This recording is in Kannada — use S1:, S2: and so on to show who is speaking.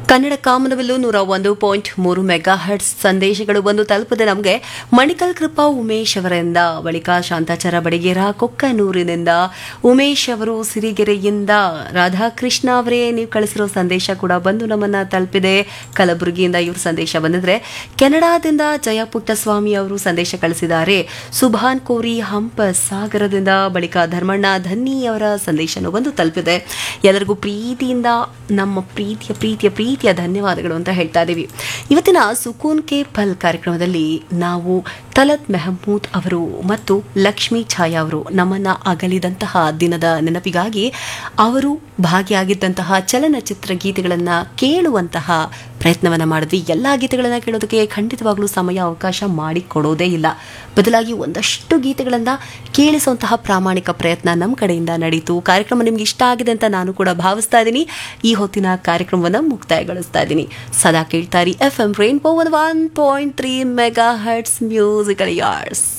S1: ಕನ್ನಡ ಕಾಮನವೆಲ್ಲೂ ನೂರ ಒಂದು ಪಾಯಿಂಟ್ ಮೂರು ಮೆಗಾ ಹರ್ಟ್ಸ್ ಸಂದೇಶಗಳು ಬಂದು ತಲುಪದೆ ನಮಗೆ ಮಣಿಕಲ್ ಕೃಪಾ ಉಮೇಶ್ ಅವರಿಂದ ಬಳಿಕ ಶಾಂತಾಚಾರ ಬಡಿಗೇರ ಕೊಕ್ಕನೂರಿನಿಂದ ಉಮೇಶ್ ಅವರು ಸಿರಿಗೆರೆಯಿಂದ ರಾಧಾಕೃಷ್ಣ ಅವರೇ ನೀವು ಕಳಿಸಿರೋ ಸಂದೇಶ ಕೂಡ ಬಂದು ನಮ್ಮನ್ನ ತಲುಪಿದೆ ಕಲಬುರಗಿಯಿಂದ ಇವ್ರ ಸಂದೇಶ ಬಂದಿದ್ರೆ ಕೆನಡಾದಿಂದ ಜಯ ಪುಟ್ಟಸ್ವಾಮಿ ಅವರು ಸಂದೇಶ ಕಳಿಸಿದ್ದಾರೆ ಸುಭಾನ್ ಕೋರಿ ಹಂಪ ಸಾಗರದಿಂದ ಬಳಿಕ ಧರ್ಮಣ್ಣ ಧನ್ನಿ ಅವರ ಸಂದೇಶನೂ ಬಂದು ತಲುಪಿದೆ ಎಲ್ಲರಿಗೂ ಪ್ರೀತಿಯಿಂದ ನಮ್ಮ ಪ್ರೀತಿಯ ಪ್ರೀತಿಯ ಪ್ರೀತಿಯ ಧನ್ಯವಾದಗಳು ಅಂತ ಹೇಳ್ತಾ ಇದ್ದೀವಿ ಇವತ್ತಿನ ಸುಕೂನ್ ಕೆ ಫಲ್ ಕಾರ್ಯಕ್ರಮದಲ್ಲಿ ನಾವು ತಲತ್ ಮೆಹಮೂದ್ ಅವರು ಮತ್ತು ಲಕ್ಷ್ಮೀ ಛಾಯಾ ಅವರು ನಮ್ಮನ್ನ ಅಗಲಿದಂತಹ ದಿನದ ನೆನಪಿಗಾಗಿ ಅವರು ಭಾಗಿಯಾಗಿದ್ದಂತಹ ಚಲನಚಿತ್ರ ಗೀತೆಗಳನ್ನು ಕೇಳುವಂತಹ ಪ್ರಯತ್ನವನ್ನ ಮಾಡಿದ್ವಿ ಎಲ್ಲ ಗೀತೆಗಳನ್ನ ಕೇಳೋದಕ್ಕೆ ಖಂಡಿತವಾಗ್ಲೂ ಸಮಯ ಅವಕಾಶ ಮಾಡಿಕೊಡೋದೇ ಇಲ್ಲ ಬದಲಾಗಿ ಒಂದಷ್ಟು ಗೀತೆಗಳನ್ನ ಕೇಳಿಸುವಂತಹ ಪ್ರಾಮಾಣಿಕ ಪ್ರಯತ್ನ ನಮ್ಮ ಕಡೆಯಿಂದ ನಡೀತು ಕಾರ್ಯಕ್ರಮ ನಿಮ್ಗೆ ಇಷ್ಟ ಆಗಿದೆ ಅಂತ ನಾನು ಕೂಡ ಭಾವಿಸ್ತಾ ಇದ್ದೀನಿ ಈ ಹೊತ್ತಿನ ಕಾರ್ಯಕ್ರಮವನ್ನು ಮುಕ್ತಾಯಗೊಳಿಸ್ತಾ ಇದ್ದೀನಿ ಸದಾ ಕೇಳ್ತಾರಿ F M rainbow one point three mega hertz musical ಯಾರ್ಸ್